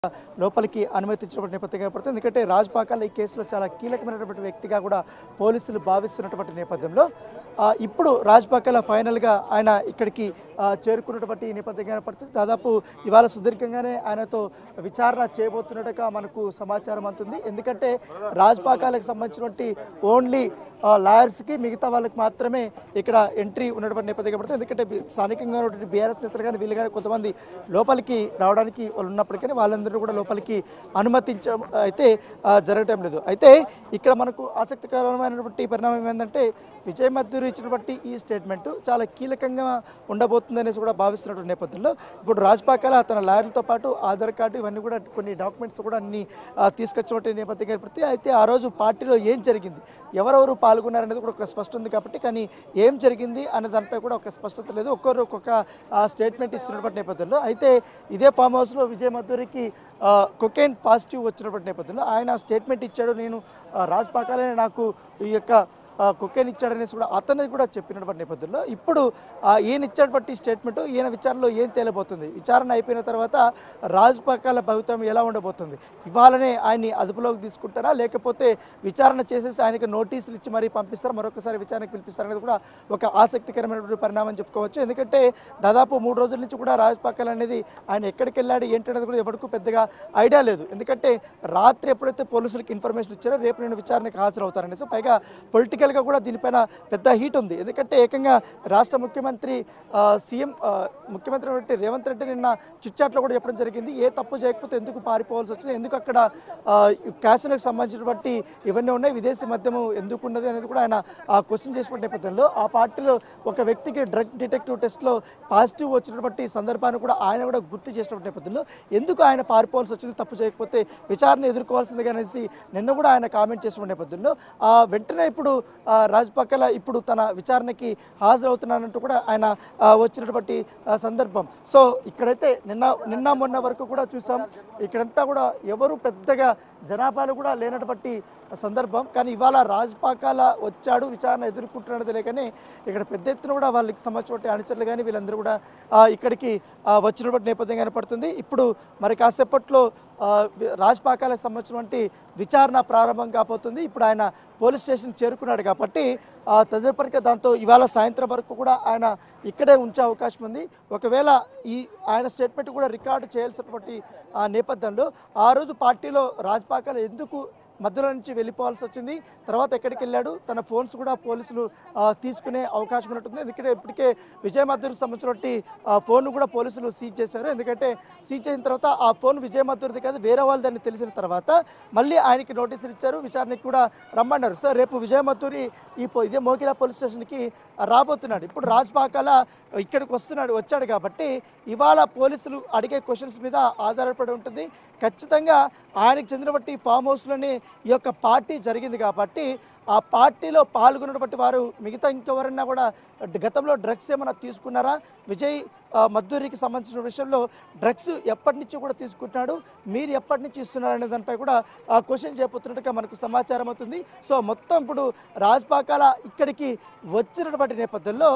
లోపలికి అనుమతించినటువంటి నేపథ్యంగా పడుతుంది ఎందుకంటే రాజ్ పాకాల ఈ కేసులో చాలా కీలకమైనటువంటి వ్యక్తిగా కూడా పోలీసులు భావిస్తున్నటువంటి నేపథ్యంలో ఆ, ఇప్పుడు రాజ్ పాకాల ఫైనల్గా ఆయన ఇక్కడికి ఆ, చేరుకున్నటువంటి నేపథ్యంగా పడుతుంది దాదాపు ఇవాళ సుదీర్ఘంగానే ఆయనతో విచారణ చేయబోతున్నట్టుగా మనకు సమాచారం అందుతుంది ఎందుకంటే రాజ్ పాకాలకు సంబంధించినటువంటి ఓన్లీ లాయర్స్కి మిగతా వాళ్ళకి మాత్రమే ఇక్కడ ఎంట్రీ ఉన్నటువంటి నేపథ్యంగా పడుతుంది ఎందుకంటే బి- స్థానికంగా ఉన్నటువంటి బీఆర్ఎస్ నేతలు కానీ వీళ్ళు కానీ కొంతమంది లోపలికి రావడానికి వాళ్ళు ఉన్నప్పటికీ వాళ్ళందరూ కూడా లోపలికి అనుమతించడం అయితే ఆ, జరగటం లేదు అయితే ఇక్కడ మనకు ఆసక్తికరమైనటువంటి పరిణామం ఏంటంటే విజయ్ మద్దూరు ఇచ్చినటువంటి ఈ స్టేట్మెంట్ చాలా కీలకంగా ఉండబోతుంది అనేసి కూడా భావిస్తున్నటువంటి నేపథ్యంలో ఇప్పుడు రాజ్పాకాల తన లాయర్లతో పాటు ఆధార్ కార్డు ఇవన్నీ కూడా కొన్ని డాక్యుమెంట్స్ కూడా అన్ని ఆ, తీసుకొచ్చినటువంటి నేపథ్యంగా ఏర్పడితే అయితే ఆ రోజు పార్టీలో ఏం జరిగింది ఎవరెవరు పాల్గొన్నారనేది కూడా ఒక స్పష్టత ఉంది కాబట్టి కానీ ఏం జరిగింది అనే దానిపై కూడా ఒక స్పష్టత లేదు ఒక్కొక్కరు ఒక్కొక్క స్టేట్మెంట్ ఇస్తున్నటువంటి నేపథ్యంలో అయితే ఇదే ఫామ్ హౌస్లో విజయ్ మద్దూరికి కొకైన్ పాజిటివ్ వచ్చినటువంటి నేపథ్యంలో ఆయన స్టేట్మెంట్ ఇచ్చాడు నేను ఆ, రాజ్ పాకాలే నాకు ఈ యొక్క కుక్కని ఇచ్చాడనేసి కూడా అతన్ని కూడా చెప్పినటువంటి నేపథ్యంలో ఇప్పుడు ఆ, ఈయన ఇచ్చినటువంటి స్టేట్మెంట్ ఈయన విచారణలో ఏం తేలబోతుంది విచారణ అయిపోయిన తర్వాత రాజు పకాల భవితం ఎలా ఉండబోతుంది ఇవాళనే ఆయన్ని అదుపులోకి తీసుకుంటారా లేకపోతే విచారణ చేసేసి ఆయనకి నోటీసులు ఇచ్చి మరీ పంపిస్తారా మరొకసారి విచారణకు పిలిపిస్తారు అనేది కూడా ఒక ఆసక్తికరమైనటువంటి పరిణామం చెప్పుకోవచ్చు ఎందుకంటే దాదాపు మూడు రోజుల నుంచి కూడా రాజ్ పకాల్ అనేది ఆయన ఎక్కడికి వెళ్ళాడు ఏంటనేది కూడా ఎవరికి పెద్దగా ఐడియా లేదు ఎందుకంటే రాత్రి ఎప్పుడైతే పోలీసులకు ఇన్ఫర్మేషన్ ఇచ్చారో రేపు నేను విచారణకు హాజరవుతారనేసి పైగా పొలిటికల్గా కూడా దీనిపైన పెద్ద హీట్ ఉంది ఎందుకంటే ఏకంగా రాష్ట్ర ముఖ్యమంత్రి ఆ, సీఎం ఆ, ముఖ్యమంత్రి అయినటువంటి రేవంత్ రెడ్డి నిన్న చిట్చాట్లో కూడా చెప్పడం జరిగింది ఏ తప్పు చేయకపోతే ఎందుకు పారిపోవాల్సి వచ్చింది ఎందుకు అక్కడ క్యాసినోకి సంబంధించినటువంటి ఇవన్నీ ఉన్నాయి విదేశీ మద్యము ఎందుకు ఉన్నది అనేది కూడా ఆయన క్వశ్చన్ చేసినటువంటి నేపథ్యంలో ఆ పార్టీలో ఒక వ్యక్తికి డ్రగ్ డిటెక్టివ్ టెస్ట్లో పాజిటివ్ వచ్చినటువంటి సందర్భాన్ని కూడా ఆయన కూడా గుర్తు చేసినటువంటి నేపథ్యంలో ఎందుకు ఆయన పారిపోవాల్సి వచ్చింది తప్పు చేయకపోతే విచారణ ఎదుర్కోవాల్సింది అనేసి నిన్న కూడా ఆయన కామెంట్ చేసిన నేపథ్యంలో ఆ వెంటనే ఇప్పుడు ఆ, రాజ్ పక్కల ఇప్పుడు తన విచారణకి హాజరవుతున్నానంటూ కూడా ఆయన ఆ, వచ్చినటువంటి ఆ, సందర్భం సో ఇక్కడైతే నిన్న నిన్న మొన్న వరకు కూడా చూసాం ఇక్కడంతా కూడా ఎవరు పెద్దగా జనాభాలు కూడా లేనటువంటి సందర్భం కానీ ఇవాళ రాజపాకాల వచ్చాడు విచారణ ఎదుర్కొంటున్నది లేకనే ఇక్కడ పెద్ద ఎత్తున కూడా వాళ్ళకి సంబంధించిన అనుచరులు కానీ వీళ్ళందరూ కూడా ఆ, ఇక్కడికి ఆ, వచ్చినటువంటి నేపథ్యం కనపడుతుంది ఇప్పుడు మరి కాసేపట్లో ఆ, వి- రాజపాకాలకు సంబంధించినటువంటి విచారణ ప్రారంభం కాబోతుంది ఇప్పుడు ఆయన పోలీస్ స్టేషన్ చేరుకున్నాడు కాబట్టి ఆ, తదుపరిగా దాంతో ఇవాళ సాయంత్రం వరకు కూడా ఆయన ఇక్కడే ఉంచే అవకాశం ఉంది ఒకవేళ ఈ ఆయన స్టేట్మెంట్ కూడా రికార్డు చేయాల్సినటువంటి ఆ నేపథ్యంలో ఆ రోజు పార్టీలో రాజపాకాల ఎందుకు మధ్యలో నుంచి వెళ్ళిపోవాల్సి వచ్చింది తర్వాత ఎక్కడికి వెళ్ళాడు తన ఫోన్స్ కూడా పోలీసులు ఆ, తీసుకునే అవకాశం ఉన్నట్టుంది ఎందుకంటే ఇప్పటికే విజయ్ మద్దూరికి సంబంధించినటువంటి ఆ, ఫోన్ కూడా పోలీసులు సీజ్ చేశారు ఎందుకంటే సీజ్ చేసిన తర్వాత ఆ ఫోన్ విజయ్ మద్దూరిది కాదు వేరే వాళ్ళదని తెలిసిన తర్వాత మళ్ళీ ఆయనకి నోటీసులు ఇచ్చారు విచారణకి కూడా రమ్మన్నారు సార్ రేపు విజయ్ మద్దూరి ఈ పో- ఇదే మోకిలా పోలీస్ స్టేషన్కి రాబోతున్నాడు ఇప్పుడు రాజ్ పాకాల ఇక్కడికి వస్తున్నాడు వచ్చాడు కాబట్టి ఇవాళ పోలీసులు అడిగే క్వశ్చన్స్ మీద ఆధారపడి ఉంటుంది ఖచ్చితంగా ఆయనకు చెందినటువంటి ఫామ్ హౌస్లోనే ఈ యొక్క పార్టీ జరిగింది కాబట్టి ఆ పార్టీలో పాల్గొన్నటువంటి వారు మిగతా ఇంకెవరన్నా కూడా గతంలో డ్రగ్స్ ఏమైనా తీసుకున్నారా విజయ్ ఆ, మద్దూరికి సంబంధించిన విషయంలో డ్రగ్స్ ఎప్పటి నుంచి కూడా తీసుకుంటున్నాడు మీరు ఎప్పటి నుంచి ఇస్తున్నారు అనే దానిపై కూడా ఆ క్వశ్చన్ చేయబోతున్నట్టుగా మనకు సమాచారం అవుతుంది సో మొత్తం ఇప్పుడు రాజ్పాకాల ఇక్కడికి వచ్చినటువంటి నేపథ్యంలో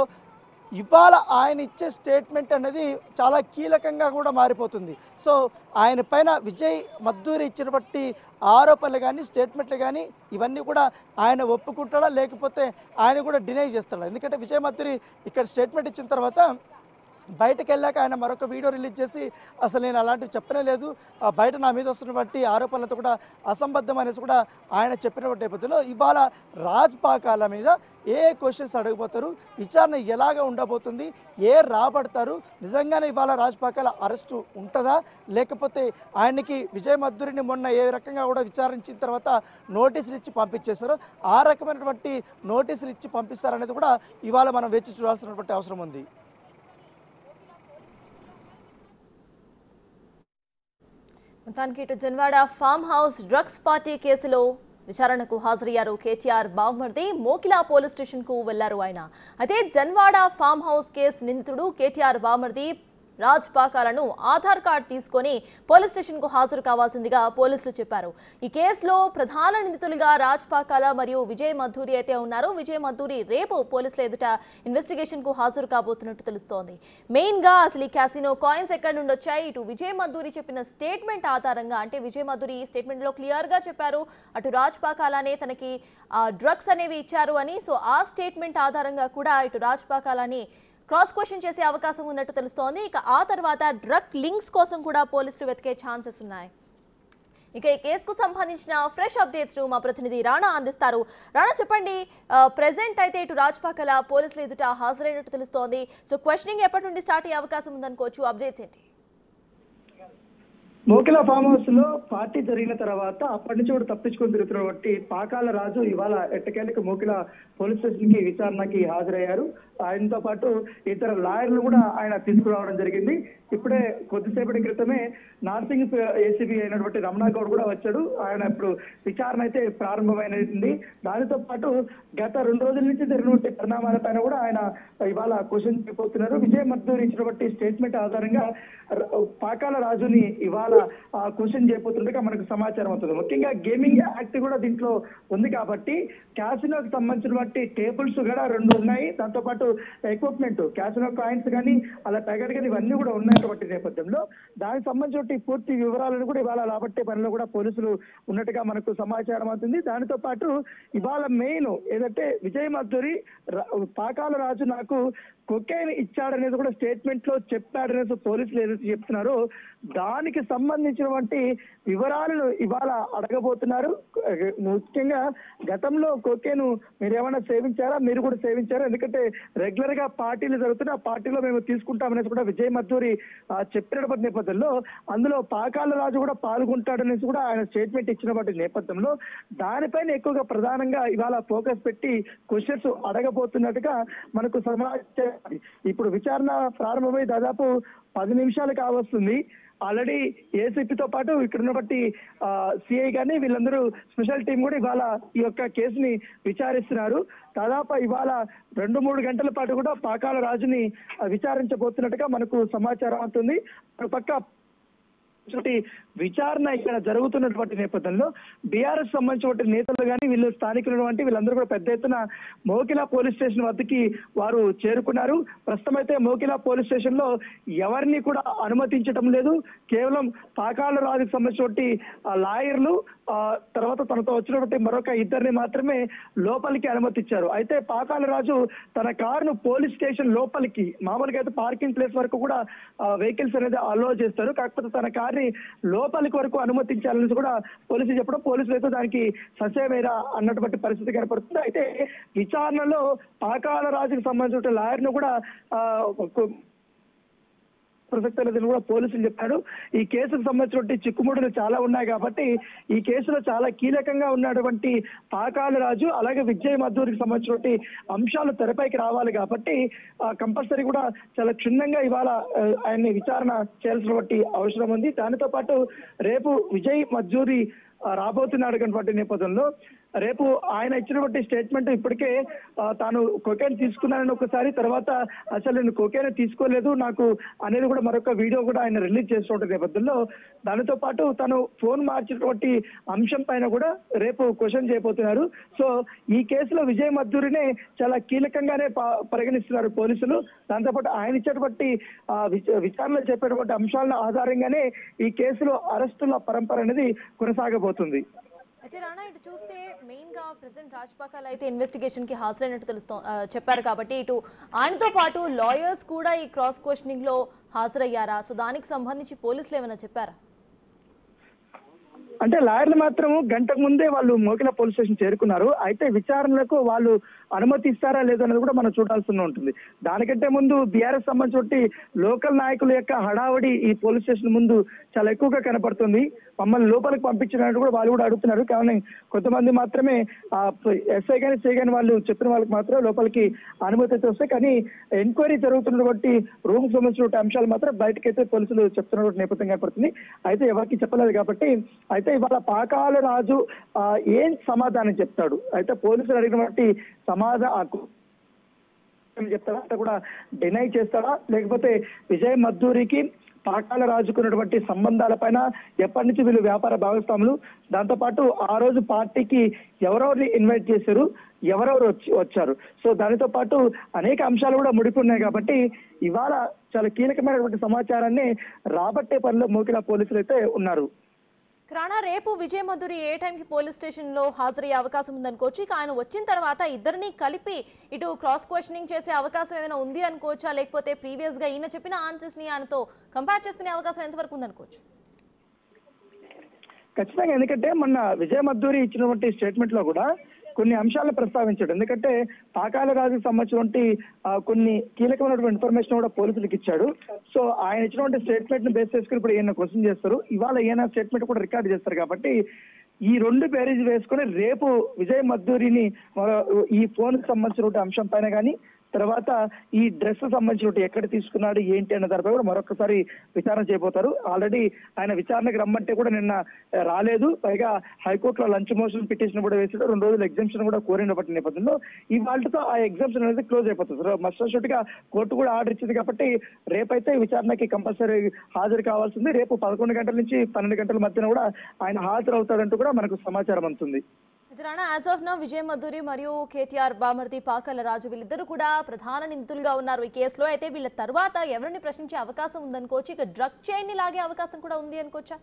ఇవాళ ఆయన ఇచ్చే స్టేట్మెంట్ అనేది చాలా కీలకంగా కూడా మారిపోతుంది సో ఆయన పైన విజయ్ మద్దూరి ఇచ్చినటువంటి ఆరోపణలు కానీ స్టేట్మెంట్లు కానీ ఇవన్నీ కూడా ఆయన ఒప్పుకుంటాడా లేకపోతే ఆయన కూడా డినై చేస్తాడా ఎందుకంటే విజయ్ మద్దూరి ఇక్కడ స్టేట్మెంట్ ఇచ్చిన తర్వాత బయటకు వెళ్ళాక ఆయన మరొక వీడియో రిలీజ్ చేసి అసలు నేను అలాంటివి చెప్పనే లేదు ఆ బయట నా మీద వస్తున్నటువంటి ఆరోపణలతో కూడా అసంబద్ధం అనేసి కూడా ఆయన చెప్పినటువంటి నేపథ్యంలో ఇవాళ రాజ్ పాకాల మీద ఏ క్వశ్చన్స్ అడగబోతారు విచారణ ఎలాగ ఉండబోతుంది ఏ రాబడతారు నిజంగానే ఇవాళ రాజ్ పాకాల అరెస్టు ఉంటుందా లేకపోతే ఆయనకి విజయ్ మద్దూరిని మొన్న ఏ రకంగా కూడా విచారించిన తర్వాత నోటీసులు ఇచ్చి పంపించేశారో ఆ రకమైనటువంటి నోటీసులు ఇచ్చి పంపిస్తారనేది కూడా ఇవాళ మనం వేచి చూడాల్సినటువంటి అవసరం ఉంది మొత్తానికి ఇటు Janwada farm house drugs party కేసులో విచారణకు హాజరయ్యారు కేటీఆర్ బావమర్ది మోకిలా పోలీస్ స్టేషన్ కు వెళ్లారు ఆయన అయితే జన్వాడ ఫామ్ హౌస్ కేసు నిందితుడు కేటీఆర్ బావమర్ది రాజ్ పాకాలను ఆధార్ కార్డ్ తీసుకొని పోలీస్ స్టేషన్ కు హాజరు కావాల్సిందిగా పోలీసులు చెప్పారు ఈ కేసులో ప్రధాన నిందితులుగా రాజ్ పాకాల మరియు విజయ్ మధూరి అయితే ఉన్నారు విజయ్ మధూరి రేపు పోలీసుల ఎదుట ఇన్వెస్టిగేషన్ కు హాజరు కాబోతున్నట్టు తెలుస్తోంది మెయిన్ గా అసలు ఈ క్యాసినో కాయిన్స్ ఎక్కడి నుండి వచ్చాయి ఇటు విజయ్ మధూరి చెప్పిన స్టేట్మెంట్ ఆధారంగా అంటే విజయ్ మధురి స్టేట్మెంట్ లో క్లియర్ గా చెప్పారు అటు రాజ్ పాకాలానే తనకి డ్రగ్స్ అనేవి ఇచ్చారు అని సో ఆ స్టేట్మెంట్ ఆధారంగా కూడా ఇటు రాజ్ పాకాలాని క్రాస్ క్వశ్చన్ చేసే అవకాశం ఉన్నట్టు తెలుస్తోంది ఇక ఆ తర్వాత డ్రగ్ లింక్స్ కోసం కూడా పోలీసులు వెతికే ఛాన్సెస్ ఉన్నాయి ఇక ఈ కేసుకు సంబంధించిన ఫ్రెష్ అప్డేట్స్ మా ప్రతినిధి రాణా అందిస్తారు రాణా చెప్పండి ప్రెసెంట్ అయితే ఇటు రాజ్పాకల పోలీసులు ఎదుట హాజరైనట్టు తెలుస్తోంది సో క్వశ్చనింగ్ ఎప్పటి నుండి స్టార్ట్ అయ్యే అవకాశం ఉందనుకోవచ్చు అప్డేట్స్ ఏంటి మోకిల ఫామ్ హౌస్ లో పార్టీ జరిగిన తర్వాత అప్పటి నుంచి కూడా తప్పించుకొని తిరుగుతున్న బట్టి పాకాల రాజు ఇవాళ ఎట్టకేలకు మోకిల పోలీస్ స్టేషన్ కి విచారణకి హాజరయ్యారు ఆయనతో పాటు ఇతర లాయర్లు కూడా ఆయన తీసుకురావడం జరిగింది ఇప్పుడే కొద్దిసేపటి క్రితమే నార్సింగ్ ఏసీబీ అయినటువంటి రమణా గౌడ్ కూడా వచ్చాడు ఆయన ఇప్పుడు విచారణ అయితే ప్రారంభమైనది దానితో పాటు గత రెండు రోజుల నుంచి జరిగినటువంటి పరిణామాలపైన కూడా ఆయన ఇవాళ క్వశ్చన్ చేయబోతున్నారు విజయ్ మద్దూరి ఇచ్చినటువంటి స్టేట్మెంట్ ఆధారంగా ర- పాకాల రాజుని ఇవాళ క్వశ్చన్ చేయబోతుండగా మనకు సమాచారం అవుతుంది ముఖ్యంగా గేమింగ్ యాక్ట్ కూడా దీంట్లో ఉంది కాబట్టి క్యాసినోకి సంబంధించినటువంటి టేబుల్స్ కూడా రెండు ఉన్నాయి దాంతో పాటు ఎక్విప్మెంట్ క్యాసినో కాయిన్స్ కానీ అలా టైగర్ కానీ ఇవన్నీ కూడా ఉన్నటువంటి నేపథ్యంలో దానికి సంబంధించిన పూర్తి వివరాలను కూడా ఇవాళ రాబట్టే పనిలో కూడా పోలీసులు ఉన్నట్టుగా మనకు సమాచారం అవుతుంది దానితో పాటు ఇవాళ మెయిన్ ఏదంటే విజయ్ మద్దూరి ర- పాకాల రాజు నాకు కొకైన్ ఇచ్చాడనేది కూడా స్టేట్మెంట్ లో చెప్పాడనేది పోలీసులు ఏదైతే చెప్తున్నారో దానికి సంబంధించినటువంటి వివరాలను ఇవాళ అడగబోతున్నారు ముఖ్యంగా గతంలో కొకేను మీరు ఏమైనా సేవించారా మీరు కూడా సేవించారా ఎందుకంటే రెగ్యులర్ గా పార్టీలు జరుగుతున్న ఆ పార్టీలో మేము తీసుకుంటామనేసి కూడా విజయ్ మద్దూరి ఆ, చెప్పినటువంటి నేపథ్యంలో అందులో పాకాల రాజు కూడా పాల్గొంటాడనేసి కూడా ఆయన స్టేట్మెంట్ ఇచ్చినటువంటి నేపథ్యంలో దానిపైన ఎక్కువగా ప్రధానంగా ఇవాళ ఫోకస్ పెట్టి క్వశ్చన్స్ అడగబోతున్నట్టుగా మనకు సమాచారం ఇప్పుడు విచారణ ప్రారంభమై దాదాపు పది నిమిషాలు కావస్తుంది ఆల్రెడీ ఏసీపీతో పాటు ఇక్కడ ఉన్నటువంటి సిఐ కానీ వీళ్ళందరూ స్పెషల్ టీం కూడా ఇవాళ ఈ యొక్క కేసుని విచారిస్తున్నారు దాదాపు ఇవాళ రెండు మూడు గంటల పాటు కూడా పాకాల రాజుని ఆ, విచారించబోతున్నట్టుగా మనకు సమాచారం అవుతుంది ఒక పక్క ఇటువంటి విచారణ ఇక్కడ జరుగుతున్నటువంటి నేపథ్యంలో బీఆర్ఎస్ సంబంధించిన నేతలు కానీ వీళ్ళు స్థానికులు వంటి వీళ్ళందరూ కూడా పెద్ద ఎత్తున మోకిలా పోలీస్ స్టేషన్ వద్దకి వారు చేరుకున్నారు ప్రస్తుతం అయితే మోకిలా పోలీస్ స్టేషన్ లో ఎవరిని కూడా అనుమతించడం లేదు కేవలం పాకాల రాజుకు సంబంధించినటువంటి ఆ, లాయర్లు ఆ, తర్వాత తనతో వచ్చినటువంటి మరొక ఇద్దరిని మాత్రమే లోపలికి అనుమతిచ్చారు అయితే పాకాల రాజు తన కారును పోలీస్ స్టేషన్ లోపలికి మామూలుగా అయితే పార్కింగ్ ప్లేస్ వరకు కూడా వెహికల్స్ అనేది అలో చేస్తారు కాకపోతే తన కార్ని లోపలికి వరకు అనుమతించాలని కూడా పోలీసులు చెప్పడం పోలీసులు అయితే దానికి ససేమేరా అన్నటువంటి పరిస్థితి కనపడుతుంది అయితే విచారణలో పాకాల రాజుకు సంబంధించిన లాయర్ను కూడా ఆ, ఒక- ప్రసక్తి లేదని కూడా పోలీసులు చెప్పారు ఈ కేసుకు సంబంధించినటువంటి చిక్కుముడులు చాలా ఉన్నాయి కాబట్టి ఈ కేసులో చాలా కీలకంగా ఉన్నటువంటి పాకాల రాజు అలాగే విజయ్ మద్దూరికి సంబంధించినటువంటి అంశాలు తెరపైకి రావాలి కాబట్టి కంపల్సరీ కూడా చాలా క్షుణ్ణంగా ఇవాళ ఆ, ఆయన్ని విచారణ చేయాల్సినటువంటి అవసరం ఉంది దానితో పాటు రేపు విజయ్ మద్దూరి ఆ, రాబోతున్నాడు అనేటువంటి నేపథ్యంలో రేపు ఆయన ఇచ్చినటువంటి స్టేట్మెంట్ ఇప్పటికే ఆ, తాను కొకేన్ తీసుకున్నానని ఒకసారి తర్వాత అసలు నేను కొకేన్ తీసుకోలేదు నాకు అనేది కూడా మరొక వీడియో కూడా ఆయన రిలీజ్ చేస్తున్న నేపథ్యంలో దానితో పాటు తను ఫోన్ మార్చినటువంటి అంశం పైన కూడా రేపు క్వశ్చన్ చేయబోతున్నారు సో ఈ కేసులో విజయ్ మద్దూరినే చాలా కీలకంగానే ప- పరిగణిస్తున్నారు పోలీసులు దాంతోపాటు ఆయన ఇచ్చేటువంటి ఆ, విచ- విచారణలో చెప్పేటువంటి అంశాల ఆధారంగానే ఈ కేసులో అరెస్టుల పరంపర అనేది కొనసాగబోతుంది అయితే రాణా ఇటు చూస్తే మెయిన్ గా ప్రెసెంట్ రాజ్పాకాల్ అయితే ఇన్వెస్టిగేషన్ కి హాజరైనట్టు తెలుస్తో ఆ, చెప్పారు కాబట్టి ఇటు ఆయనతో పాటు లాయర్స్ కూడా ఈ క్రాస్ క్వశ్చనింగ్ లో హాజరయ్యారా సో దానికి సంబంధించి పోలీసులు ఏమైనా చెప్పారా అంటే లాయర్లు మాత్రం గంటకు ముందే వాళ్ళు మోకిల పోలీస్ స్టేషన్ చేరుకున్నారు అయితే విచారణలకు వాళ్ళు అనుమతి ఇస్తారా లేదన్నది కూడా మనం చూడాల్సి ఉంటుంది దానికంటే ముందు బీఆర్ఎస్ సంబంధించి లోకల్ నాయకుల యొక్క హడావడి ఈ పోలీస్ స్టేషన్ ముందు చాలా ఎక్కువగా కనపడుతుంది మమ్మల్ని లోపలికి పంపించినట్టు కూడా వాళ్ళు కూడా అడుగుతున్నారు కానీ కొంతమంది మాత్రమే ఆ ఎస్ఐ కానీ సే కానీ వాళ్ళు చెప్పిన వాళ్ళకి మాత్రం లోపలికి అనుమతి అయితే వస్తాయి కానీ ఎంక్వైరీ జరుగుతున్నటువంటి రూమ్ సంబంధించిన అంశాలు మాత్రం బయటకైతే పోలీసులు చెప్తున్నటువంటి నేపథ్యం కనపడుతుంది అయితే ఎవరికి చెప్పలేదు కాబట్టి అయితే ఇవాళ పాకాల రాజు ఆ, ఏం సమాధానం చెప్తాడు అయితే పోలీసులు అడిగినటువంటి సమాధానం అని చెప్తాడా అంతా కూడా డినై చేస్తాడా లేకపోతే విజయ్ మద్దూరికి పాకాల రాజుకున్నటువంటి సంబంధాలపైన ఎప్పటి నుంచి వీళ్ళు వ్యాపార భాగస్వాములు దాంతోపాటు ఆ రోజు పార్టీకి ఎవరెవరిని ఇన్వైట్ చేశారు ఎవరెవరు వచ్చి వచ్చారు సో దానితో పాటు అనేక అంశాలు కూడా ముడిపి ఉన్నాయి కాబట్టి ఇవాళ చాలా కీలకమైనటువంటి సమాచారాన్ని రాబట్టే పనిలో మోకిలా పోలీసులు అయితే ఉన్నారు రాణా రేపు విజయ్ మధురి ఏ టైంకి పోలీస్ స్టేషన్లో హాజరయ్యే అవకాశం ఉందనుకోవచ్చు ఇక ఆయన వచ్చిన తర్వాత ఇద్దరిని కలిపి ఇటు క్రాస్ క్వశ్చనింగ్ చేసే అవకాశం ఏమైనా ఉంది అనుకోవచ్చా లేకపోతే ప్రీవియస్ గా ఈయన చెప్పిన ఆన్సర్స్ ని ఆయనతో కంపేర్ చేసుకునే అవకాశం ఎంతవరకు ఉందనుకోవచ్చు ఖచ్చితంగా ఎందుకంటే మొన్న విజయ్ మద్దూరి ఇచ్చినటువంటి స్టేట్మెంట్ లో కూడా కొన్ని అంశాలను ప్రస్తావించాడు ఎందుకంటే పాకాల రాజుకు సంబంధించినటువంటి ఆ, కొన్ని కీలకమైనటువంటి ఇన్ఫర్మేషన్ కూడా పోలీసులకు ఇచ్చాడు సో ఆయన ఇచ్చినటువంటి స్టేట్మెంట్ ని బేస్ చేసుకుని ఇప్పుడు ఈయన క్వశ్చన్ చేస్తారు ఇవాళ ఈయన స్టేట్మెంట్ కూడా రికార్డ్ చేస్తారు కాబట్టి ఈ రెండు బేరీజ్ వేసుకుని రేపు విజయ్ మద్దూరిని మరో- ఈ ఫోన్ కి సంబంధించిన అంశం పైన కానీ తర్వాత ఈ డ్రెస్ సంబంధించిన ఎక్కడ తీసుకున్నాడు ఏంటి అన్న దానిపై కూడా మరొకసారి విచారణ చేయబోతారు ఆల్రెడీ ఆయన విచారణకు రమ్మంటే కూడా నిన్న ఆ, రాలేదు పైగా హైకోర్టులో లంచ్ మోషన్ పిటిషన్ కూడా వేసాడు రెండు రోజులు ఎగ్జామ్షన్ కూడా కోరినప్పటి నేపథ్యంలో ఈ వాళ్ళతో ఆ ఎగ్జామ్షన్ అనేది క్లోజ్ అయిపోతుంది సో మస్ట్ గా కోర్టు కూడా ఆర్డర్ ఇచ్చింది కాబట్టి రేపైతే విచారణకి కంపల్సరీ హాజరు కావాల్సింది రేపు పదకొండు గంటల నుంచి పన్నెండు గంటల మధ్యన కూడా ఆయన హాజరు అవుతాడంటూ కూడా మనకు సమాచారం అందుతుంది అయితే రాణా యాజ్ ఆఫ్ నా విజయ్ మధురి మరియు కేటీఆర్ బామర్ది పాకల రాజు వీళ్ళిద్దరూ కూడా ప్రధాన నిందితులుగా ఉన్నారు ఈ కేసులో అయితే వీళ్ళ తర్వాత ఎవరిని ప్రశ్నించే అవకాశం ఉందనుకోవచ్చు ఇక డ్రగ్ చైన్ ని లాగే అవకాశం కూడా ఉంది అనుకోవచ్చా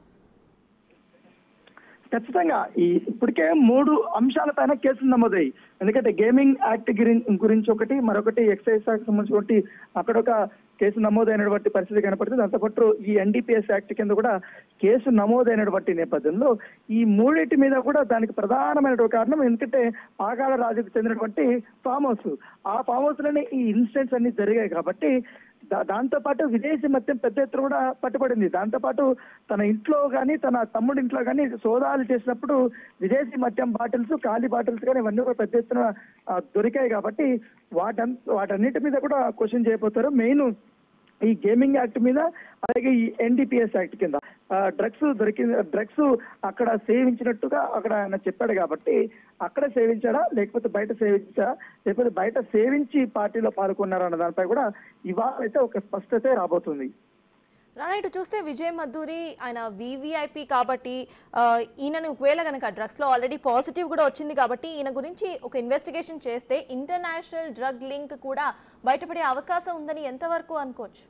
ఖచ్చితంగా ఈ ఇప్పటికే మూడు అంశాలపైన కేసులు నమోదయ్యాయి ఎందుకంటే గేమింగ్ యాక్ట్ గురిం- గురించి ఒకటి మరొకటి ఎక్సైజ్ యాక్ట్ సంబంధించి ఒకటి అక్కడ ఒక కేసు నమోదైనటువంటి పరిస్థితి కనపడుతుంది దాంతోపాటు ఈ ఎన్డీపీఎస్ యాక్ట్ కింద కూడా కేసు నమోదైనటువంటి నేపథ్యంలో ఈ మూడింటి మీద కూడా దానికి ప్రధానమైనటువంటి కారణం ఎందుకంటే పాగాల రాజుకు చెందినటువంటి ఫామ్ హౌస్ ఆ ఫామ్ హౌస్ లోనే ఈ ఇన్సిడెంట్స్ అన్ని జరిగాయి కాబట్టి దా- దాంతో పాటు విదేశీ మద్యం పెద్ద ఎత్తున కూడా పట్టుబడింది దాంతో పాటు తన ఇంట్లో కానీ తన తమ్ముడి ఇంట్లో కానీ సోదాలు చేసినప్పుడు విదేశీ మద్యం బాటిల్స్ ఖాళీ బాటిల్స్ కానీ ఇవన్నీ కూడా పెద్ద ఎత్తున ఆ, దొరికాయి కాబట్టి వాటన్ వాటన్నిటి మీద కూడా క్వశ్చన్ చేయబోతారు మెయిన్ ఈ గేమింగ్ యాక్ట్ మీద అలాగే ఈ ఎన్డీపీఎస్ యాక్ట్ కింద డ్రగ్స్ దొరికి డ్రగ్స్ అక్కడ సేవించినట్టుగా అక్కడ ఆయన చెప్పాడు కాబట్టి అక్కడ సేవించాడా లేకపోతే బయట సేవించాడా లేకపోతే బయట సేవించి పార్టీలో పాల్గొన్నారా అన్న దానిపై కూడా ఇవాళ అయితే ఒక స్పష్టత రాబోతుంది రానా ఇటు చూస్తే విజయ్ మద్దూరి ఆయన వివిఐపి కాబట్టి ఆ, ఈయనని ఒకవేళ కనుక డ్రగ్స్లో ఆల్రెడీ పాజిటివ్ కూడా వచ్చింది కాబట్టి ఈయన గురించి ఒక ఇన్వెస్టిగేషన్ చేస్తే ఇంటర్నేషనల్ డ్రగ్ లింక్ కూడా బయటపడే అవకాశం ఉందని ఎంతవరకు అనుకోవచ్చు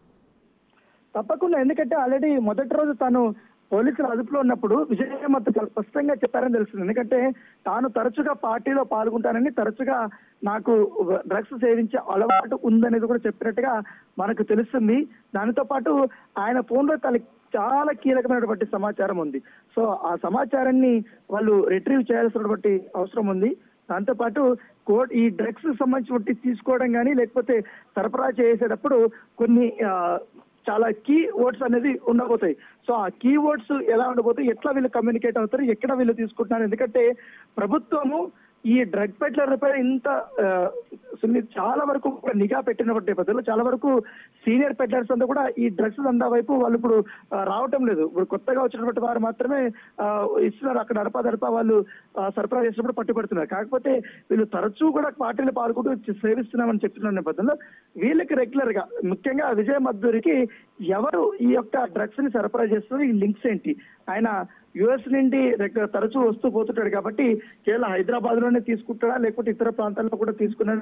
తప్పకుండా ఎందుకంటే ఆల్రెడీ మొదటి రోజు తాను పోలీసుల అదుపులో ఉన్నప్పుడు విజయమత్ చాలా స్పష్టంగా చెప్పారని తెలుస్తుంది ఎందుకంటే తాను తరచుగా పార్టీలో పాల్గొంటానని తరచుగా నాకు డ్రగ్స్ సేవించే అలవాటు ఉందనేది కూడా చెప్పినట్టుగా మనకు తెలుస్తుంది దానితో పాటు ఆయన ఫోన్ లో తన చాలా కీలకమైనటువంటి సమాచారం ఉంది సో ఆ సమాచారాన్ని వాళ్ళు రిట్రీవ్ చేయాల్సినటువంటి అవసరం ఉంది దాంతోపాటు కోడ్ ఈ డ్రగ్స్ సంబంధించి తీసుకోవడం కానీ లేకపోతే సరఫరా చేసేటప్పుడు కొన్ని ఆ, చాలా కీ వర్డ్స్ అనేది ఉండబోతాయి సో ఆ కీ వర్డ్స్ ఎలా ఉండబోతాయి ఎట్లా వీళ్ళు కమ్యూనికేట్ అవుతారు ఎక్కడ వీళ్ళు తీసుకుంటున్నారు ఎందుకంటే ప్రభుత్వము ఈ డ్రగ్ పెట్లర్లపై ఇంత ఆ, సున్ని- చాలా వరకు కూడా నిఘా పెట్టినటువంటి నేపథ్యంలో చాలా వరకు సీనియర్ పెట్లర్స్ అంతా కూడా ఈ డ్రగ్స్ దందా వైపు వాళ్ళు ఇప్పుడు ఆ, రావటం లేదు ఇప్పుడు కొత్తగా వచ్చినటువంటి వారు మాత్రమే ఆ, ఇస్తున్నారు అక్కడ అడపా దడపా వాళ్ళు ఆ, సరఫరా చేసినప్పుడు పట్టుబడుతున్నారు కాకపోతే వీళ్ళు తరచూ కూడా పార్టీలు పాల్గొంటూ చే- సేవిస్తున్నామని చెప్తున్న నేపథ్యంలో వీళ్ళకి రెగ్యులర్ గా ముఖ్యంగా విజయ మద్దూరికి ఎవరు ఈ యొక్క డ్రగ్స్ ని సరఫరా చేస్తున్నారు ఈ లింక్స్ ఏంటి ఆయన యుఎస్ నుండి రెగ్యులర్ తరచూ వస్తూ పోతుంటాడు కాబట్టి కేవలం హైదరాబాద్ లోనే తీసుకుంటాడా లేకపోతే ఇతర ప్రాంతాల్లో కూడా తీసుకున్నాడా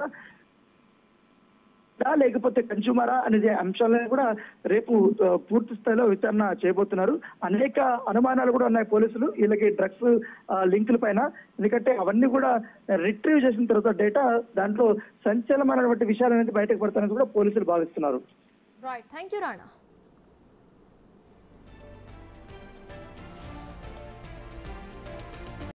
దా లేకపోతే కన్స్యూమరా అనేది అంశాలను కూడా రేపు ఆ, పూర్తి స్థాయిలో విచారణ చేయబోతున్నారు అనేక అనుమానాలు కూడా ఉన్నాయి పోలీసులు వీళ్ళకి డ్రగ్స్ లింకుల పైన ఎందుకంటే అవన్నీ కూడా రిట్రీవ్ చేసిన తర్వాత డేటా దాంట్లో సంచలనమైనటువంటి విషయాలు అనేది బయటకు పడతాయని కూడా పోలీసులు భావిస్తున్నారు రైట్ థ్యాంక్ యూ రాణా